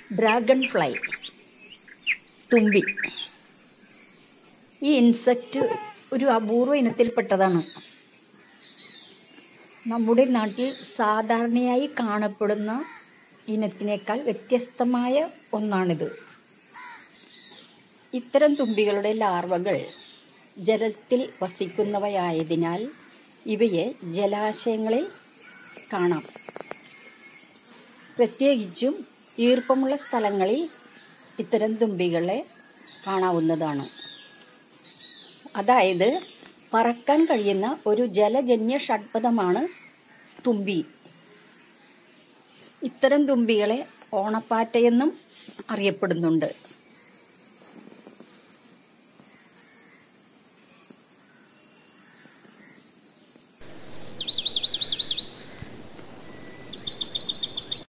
dragon fly തുമ്പി ഈ insect ഒരു അപൂർവ ഇനത്തിൽപ്പെട്ടതാണ് നമ്മുടെ നാട്ടിൽ സാധാരണയായി കാണപ്പെടുന്ന ഇനത്തിനേക്കാൾ വ്യത്യസ്തമായ ഒന്നാണിത് ഇത്തരം തുമ്പികളുടെ ലാർവകൾ ജലത്തിൽ വസിക്കുന്നവയായതിനാൽ ഇവയെ ജലാശയങ്ങളിൽ കാണാം പ്രത്യേകിച്ചും ഈർപ്പമുള്ള സ്ഥലങ്ങളിൽ ഇത്തരം തുമ്പികളെ കാണാവുന്നതാണ് അതായത് പറക്കാൻ കഴിയുന്ന ഒരു ജലജന്യ ഷഡ്പഥമാണ് തുമ്പി ഇത്തരം തുമ്പികളെ ഓണപ്പാറ്റയെന്നും അറിയപ്പെടുന്നുണ്ട്